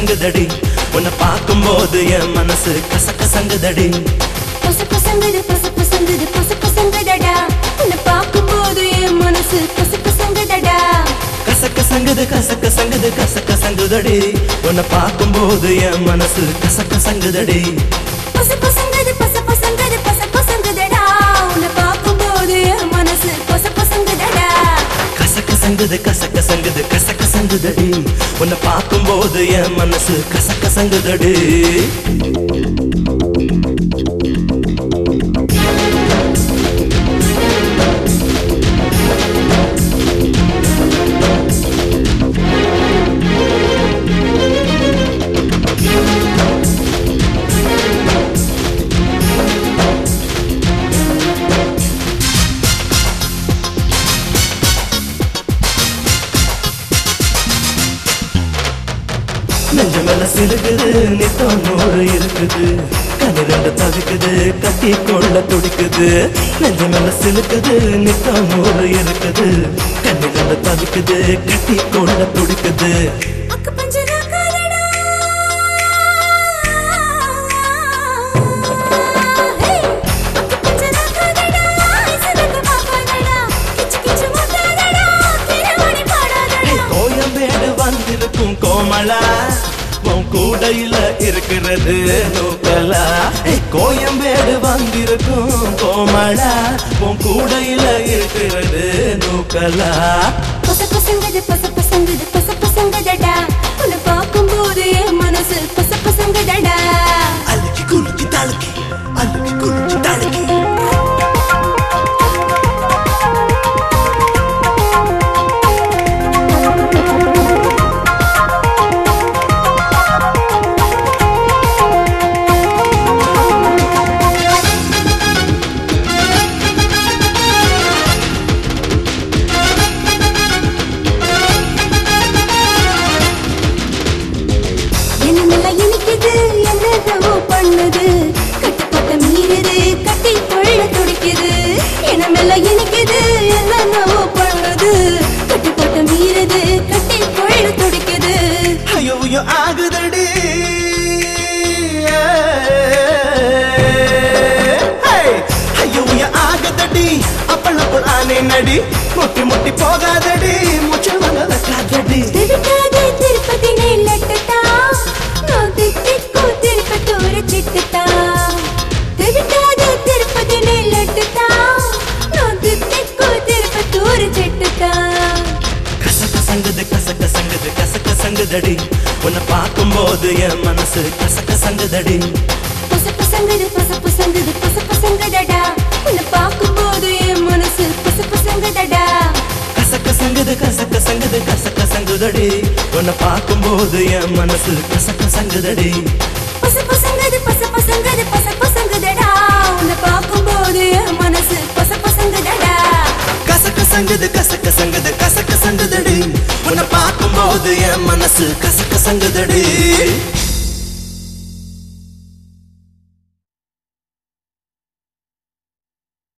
கசங்குதடி உன்னை பார்க்கும்போது என் மனசு கசக்க சங்குதடி பசு பசங்குது பசு பசங்குது பசு பசங்குதடா உன்னை பார்க்கும்போது என் மனசு பசு பசங்குதடா கசக்க சங்குது கசக்க சங்குது கசக்க சங்குதடி உன்னை பார்க்கும்போது என் மனசு கசக்க சங்குதடி பசு பசங்குது பசு பசங்குது பசு பசங்குதடா உன்னை பார்க்கும்போது என் மனசு பசு பசங்குதடா கசக்க சங்குது கசக்க சங்குது கசக்க சங்குதடி உன்னை பார்க்கும்போது என் மனசு கசக்க சங்குதடி நெஞ்சு மேல சிலுக்குது நித்தம் நூறு இருக்குது கண்ணு ரெண்டு தவிக்குது கட்டி கொள்ள துடிக்குது நெஞ்சு மேல சிலுக்குது நித்தம் நூறு இருக்குது கண்ணு ரெண்டு தவிக்குது கட்டி கொள்ள துடிக்குது அக்கு பஞ்சரா காலடா ஹே அக்கு பஞ்சரா காலடா ஐசனக்கு பாப்பாடா கிச்சு கிச்சு முட்டாடா கிரவடி பாடாடா கோயம்பேடு வந்திருக்கும் கோமலா உன் கூடையில இருக்கிறது நூக்கலா ஏய், கோயம்பேடு வந்திருக்கும் கோமலா உன் கூடையில இருக்கிறது நூக்கலா பச பசங்குது பச பசங்குது பச பசங்குதடா உன்னை பார்க்கும்போது என் மனசு பச பசங்குதடா அழுக்கி குலுக்கி தழுக்கி அழுக்கி குலுக்கி தழுக்கி என்னமெல்லாம் இனிக்குது என்னென்னவோ பண்ணுது கட்டுப்பட்ட மீறுது கட்டி கொள்ள துடிக்குது என்னமெல்லாம் இனிக்குது என்னென்னவோ பண்ணுது கட்டுப்பட்ட மீறுது கட்டி கொள்ள துடிக்குது ஐயோ ஐயோ ஆகுதடி ஹேய்! ஐயோ ஐயோ ஆகுதடி அப்பளப்புள் ஆனே நடி முட்டி முட்டி போகாதடி முச்சல் வந்தத காதடி திருட்டாதே திருப்பதி நெல்லட்டா நான் தித்திக்கோ திருப்பத்தூர சிட்டுத்தா திருட்டாதே திருப்பதி நெல்லட்டா நான் தித்திக்கோ திருப்பத்தூர சிட்டுத்தா கசக்க சங்குது கசக்க சங்குது கசக்க சங்குதடி உன்னை பார்க்கும்போது என் மனசு கசக்க சங்குதடி பச பசங்குது பச பசங்குது பச பசங்குதடா உன்னை பார்க்கும்போது என் மனசு பச பசங்குதடா கசக்க சங்குது கசக்க சங்குது கசக்க சங்குதடி உன்னை பார்க்கும்போது என் மனசு கசக்க சங்குதடி பச பசங்குது பச பசங்குது பச பசங்குதடா உன்னை பார்க்கும்போது என் மனசு பச பசங்குதடா கசக்க சங்குது கசக்க சங்குது கசக்க சங்குதடி உன்னை பார்க்கும்போது என் மனசு கசக்க சங்குதடி